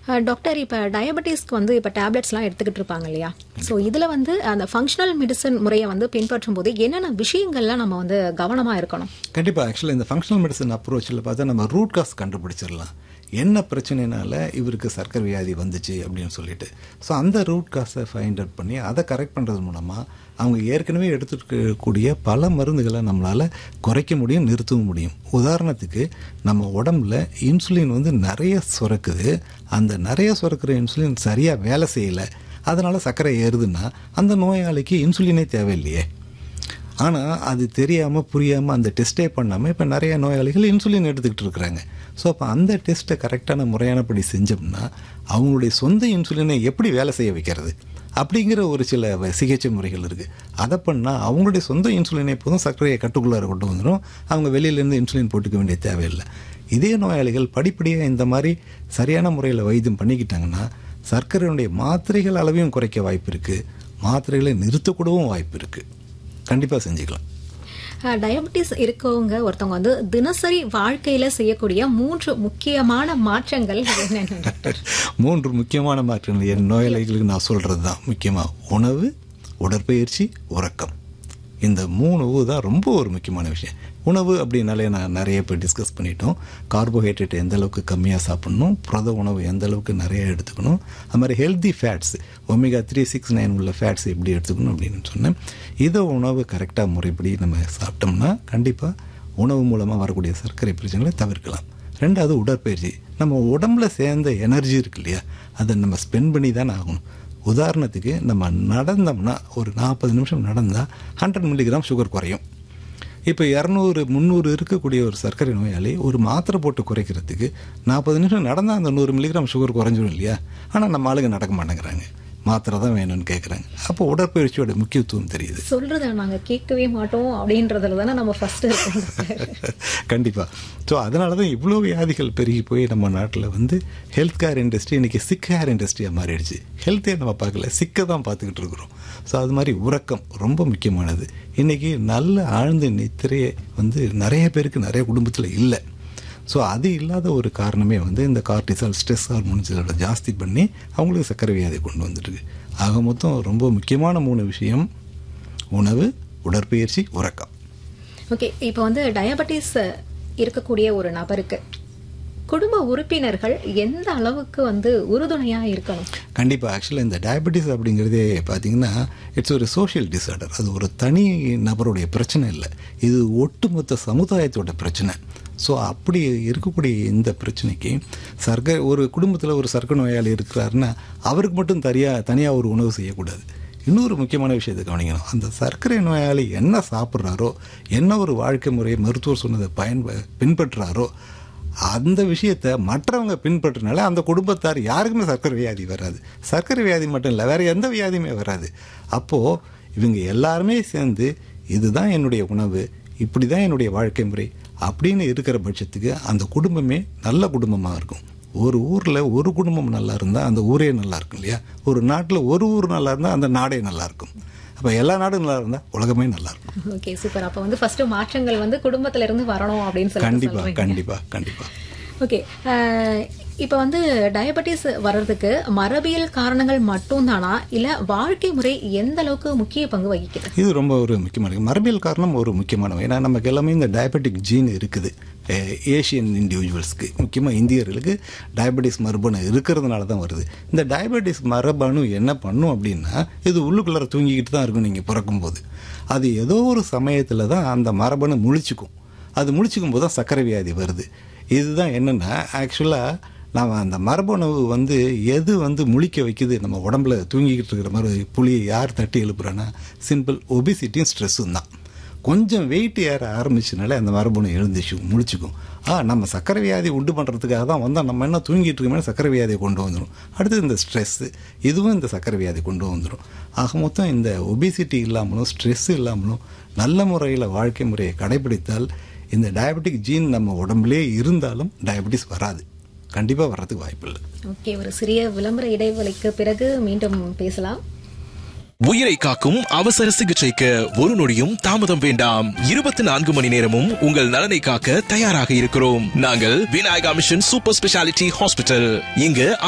அஹ், doctor இப்போ டயபெட்டிஸ்க்கு வந்து இப்போ டேப்லெட்ஸ்லாம் எடுத்துக்கிட்டு இருப்பாங்க இல்லையா ஸோ இதில் வந்து அந்த ஃபங்க்ஷனல் மெடிசன் முறையை வந்து பின்பற்றும் போது என்னென்ன விஷயங்கள்லாம் நம்ம வந்து கவனமாக இருக்கணும் கண்டிப்பாக ஆக்சுவலாக இந்த ஃபங்க்ஷனல் மெடிசன் அப்ரோச்சில் பார்த்தா நம்ம ரூட் காஸ் கண்டுபிடிச்சிடலாம் என்ன பிரச்சனைனால இவருக்கு சர்க்கரை வியாதி வந்துச்சு அப்படின்னு சொல்லிட்டு ஸோ அந்த ரூட் காஸை ஃபைண்ட் அவுட் பண்ணி அதை கரெக்ட் பண்ணுறது மூலமாக அவங்க ஏற்கனவே எடுத்துக்கக்கூடிய பல மருந்துகளை நம்மளால் குறைக்க முடியும் நிறுத்தவும் முடியும் உதாரணத்துக்கு நம்ம உடம்புல இன்சுலின் வந்து நிறைய சுரக்குது அந்த நிறைய சுரக்கிற இன்சுலின் சரியாக வேலை செய்யலை அதனால் சர்க்கரை ஏறுதுன்னா அந்த நோயாளிக்கு இன்சுலினே தேவையில்லையே ஆனால் அது தெரியாமல் புரியாமல் அந்த டெஸ்ட்டே பண்ணாமல் இப்போ நிறைய நோயாளிகள் இன்சுலின் எடுத்துக்கிட்டு இருக்கிறாங்க ஸோ அப்போ அந்த டெஸ்ட்டை கரெக்டான முறையானபடி செஞ்சோம்னா அவங்களுடைய சொந்த இன்சுலினை எப்படி வேலை செய்ய வைக்கிறது அப்படிங்கிற ஒரு சில வ- சிகிச்சை முறைகள் இருக்குது அதை பண்ணால் அவங்களுடைய சொந்த இன்சுலினை எப்போதும் சர்க்கரையை கட்டுக்குள்ளார கொண்டு வந்துடும் அவங்க வெளியிலேருந்து இன்சுலின் போட்டுக்க வேண்டிய தேவையில்லை இதே நோயாளிகள் படிப்படியாக இந்த மாதிரி சரியான முறையில் வைத்தியம் பண்ணிக்கிட்டாங்கன்னா சர்க்கரையினுடைய மாத்திரைகள் அளவையும் குறைக்க வாய்ப்பு இருக்குது மாத்திரைகளை நிறுத்தக்கூடவும் வாய்ப்பு இருக்குது கண்டிப்பாக செஞ்சுக்கலாம் டயபெட்டிஸ் இருக்கவங்க ஒருத்தவங்க வந்து தினசரி வாழ்க்கையில செய்யக்கூடிய மூன்று முக்கியமான மாற்றங்கள் என்னென்ன டாக்டர் மூன்று முக்கியமான மாற்றங்கள் என் நோயாளிகளுக்கு நான் சொல்கிறது தான் முக்கியமாக உணவு உடற்பயிற்சி உறக்கம் இந்த மூணு தான் ரொம்ப ஒரு முக்கியமான விஷயம் உணவு அப்படின்னாலே நான் நிறைய இப்போ டிஸ்கஸ் பண்ணிட்டோம் கார்போஹைட்ரேட் எந்த அளவுக்கு கம்மியாக சாப்பிடணும் புரத உணவு எந்த அளவுக்கு நிறைய எடுத்துக்கணும் அது மாதிரி healthy fats omega three six nine உள்ள ஃபேட்ஸ் எப்படி எடுத்துக்கணும் அப்படின்னு சொன்னேன் இதை உணவு கரெக்டாக முறைப்படி நம்ம சாப்பிட்டோம்னா கண்டிப்பாக உணவு மூலமாக வரக்கூடிய சர்க்கரை பிரச்சனைகளை தவிர்க்கலாம் ரெண்டாவது உடற்பயிற்சி நம்ம உடம்புல சேர்ந்த எனர்ஜி இருக்கு இல்லையா அதை நம்ம ஸ்பெண்ட் பண்ணி தானே ஆகணும் உதாரணத்துக்கு நம்ம நடந்தோம்னா ஒரு நாற்பது நிமிஷம் நடந்தால் ஹண்ட்ரட் மில்லிகிராம் சுகர் குறையும் இப்போ இரநூறு முந்நூறு இருக்கக்கூடிய ஒரு சர்க்கரை நோயாளி ஒரு மாத்திரை போட்டு குறைக்கிறதுக்கு நாற்பது நிமிஷம் நடந்தால் அந்த நூறு மில்லிகிராம் சுகர் குறைஞ்சிடும் இல்லையா ஆனால் நம்ம ஆளுங்க நடக்க மாட்டேங்கிறாங்க மாத்திரை தான் வேணும்னு கேட்குறாங்க அப்போ உடற்பயிற்சியோட முக்கியத்துவம் தெரியுது சொல்றத நாங்க கேட்கவே மாட்டோம் அப்படின்றதுல தானே நம்ம ஃபர்ஸ்ட் இருக்கோம் டாக்டர் கண்டிப்பாக ஸோ அதனால தான் இவ்வளோ வியாதிகள் பெருகி போய் நம்ம நாட்டில் வந்து ஹெல்த் கேர் இண்டஸ்ட்ரி இன்றைக்கி சிக் ஹேர் இண்டஸ்ட்ரியாக மாறிடுச்சு ஹெல்த்தே நம்ம பார்க்கல சிக்கை தான் பார்த்துக்கிட்டு இருக்கிறோம் ஸோ அது மாதிரி உறக்கம் ரொம்ப முக்கியமானது இன்றைக்கி நல்ல ஆழ்ந்த நித்திரையை வந்து நிறைய பேருக்கு நிறைய குடும்பத்தில் இல்லை ஸோ அது இல்லாத ஒரு காரணமே வந்து இந்த கார்டிசால் ஸ்ட்ரெஸ் ஹார்மோன்ஸ் இதோட ஜாஸ்தி பண்ணி அவங்களுக்கு சர்க்கரை வியாதி கொண்டு வந்துட்டுருக்கு ஆக மொத்தம் ரொம்ப முக்கியமான மூணு விஷயம் உணவு உடற்பயிற்சி உறக்கம் ஓகே இப்போ வந்து டயபெட்டிஸ் இருக்கக்கூடிய ஒரு நபருக்கு குடும்ப உறுப்பினர்கள் எந்த அளவுக்கு வந்து உறுதுணையா இருக்கணும் கண்டிப்பாக ஆக்சுவலாக இந்த டயபெட்டிஸ் அப்படிங்கிறதே பார்த்தீங்கன்னா இட்ஸ் ஒரு சோஷியல் டிசார்டர் அது ஒரு தனி நபருடைய பிரச்சனை இல்லை இது ஒட்டுமொத்த சமுதாயத்தோட பிரச்சனை ஸோ அப்படி இருக்கக்கூடிய இந்த பிரச்சனைக்கு சர்க்கரை ஒரு குடும்பத்தில் ஒரு சர்க்கரை நோயாளி இருக்கிறாருன்னா அவருக்கு மட்டும் தனியாக தனியாக ஒரு உணவு செய்யக்கூடாது இன்னொரு முக்கியமான விஷயத்தை கவனிக்கணும் அந்த சர்க்கரை நோயாளி என்ன சாப்பிட்றாரோ என்ன ஒரு வாழ்க்கை முறை மருத்துவர் சொன்னதை பயன்ப பின்பற்றுறாரோ அந்த விஷயத்தை மற்றவங்க பின்பற்றினால அந்த குடும்பத்தார் யாருக்குமே சர்க்கரை வியாதி வராது சர்க்கரை வியாதி மட்டும் இல்லை வேற எந்த வியாதியுமே வராது அப்போது இவங்க எல்லாருமே சேர்ந்து இதுதான் என்னுடைய உணவு இப்படி தான் என்னுடைய வாழ்க்கை முறை அப்படின்னு இருக்கிற பட்சத்துக்கு அந்த குடும்பமே நல்ல குடும்பமாக இருக்கும் ஒரு ஊரில் ஒரு குடும்பம் நல்லா இருந்தால் அந்த ஊரே நல்லா இருக்கும் இல்லையா ஒரு நாட்டில் ஒரு ஊர் நல்லா இருந்தால் அந்த நாடே நல்லா இருக்கும் அப்போ எல்லா நாடும் நல்லா இருந்தால் உலகமே நல்லா இருக்கும் ஓகே சூப்பர் அப்ப வந்து ஃபர்ஸ்ட் மாற்றங்கள் வந்து குடும்பத்துல இருந்து வரணும் அப்படின்னு சொல்லி கண்டிப்பாக சொல்றீங்க கண்டிப்பாக கண்டிப்பாக ஓகே இப்போ வந்து டயபெட்டிஸ் வர்றதுக்கு மரபியல் காரணங்கள் மட்டும்தானா இல்ல வாழ்க்கை முறை எந்த அளவுக்கு முக்கிய பங்கு வகிக்குது இது ரொம்ப ஒரு முக்கியமான மரபியல் காரணம் ஒரு முக்கியமானவை ஏன்னா நமக்கு எல்லாமே இந்த டயபெட்டிக் ஜீன் இருக்குது அஹ் ஏசியன் இண்டிவிஜுவல்ஸ்க்கு முக்கியமாக இந்தியர்களுக்கு டயபெட்டிஸ் மரபணு இருக்கிறதுனால தான் வருது இந்த டயபெட்டிஸ் மரபணு என்ன பண்ணும் அப்படின்னா இது உள்ளுக்குள்ளார தூங்கிக்கிட்டு தான் இருக்கும் நீங்கள் பிறக்கும்போது அது ஏதோ ஒரு சமயத்தில் தான் அந்த மரபணு முழிச்சுக்கும் அது முழிச்சுக்கும் போது தான் சர்க்கரை வியாதி வருது இதுதான் என்னென்னா ஆக்சுவலாக நாம் அந்த மரபணுவு வந்து எது வந்து முழிக்க வைக்குது நம்ம உடம்புல தூங்கிக்கிட்டு இருக்கிற மாதிரி புளியை யார் தட்டி எழுப்புறான்னா சிம்பிள் ஒபிசிட்டியும் ஸ்ட்ரெஸ்ஸும் தான் கொஞ்சம் வெயிட் ஏற ஆரம்பிச்சனாலே அந்த மரபணு எழுந்துச்சு முழிச்சுக்கும் ஆ நம்ம சர்க்கரை வியாதி உண்டு பண்ணுறதுக்காக தான் வந்தால் நம்ம என்ன தூங்கிட்டு இருக்கோமே சர்க்கரை வியாதியை கொண்டு வந்துடும் அடுத்து இந்த ஸ்ட்ரெஸ்ஸு இதுவும் இந்த சர்க்கரை வியாதி கொண்டு வந்துடும் ஆக மொத்தம் இந்த ஒபிசிட்டி இல்லாமலும் ஸ்ட்ரெஸ் இல்லாமலும் நல்ல முறையில் வாழ்க்கை முறையை கடைபிடித்தால் இந்த டயபெட்டிக் ஜீன் நம்ம உடம்புலே இருந்தாலும் டயபெட்டிஸ் வராது கண்டிப்பாக வர்றதுக்கு வாய்ப்பு இல்லை ஓகே ஒரு சிறிய விளம்பர இடைவெளிக்கு பிறகு மீண்டும் பேசலாம் உயிரை காக்கும் அவசர சிகிச்சைக்கு ஒரு நொடியும் தாமதம் வேண்டாம் இருபத்தி நான்கு மணி நேரமும் உங்கள் நலனை காக்க தயாராக இருக்கிறோம் நாங்கள் Vinayaka mission super speciality hospital இங்கு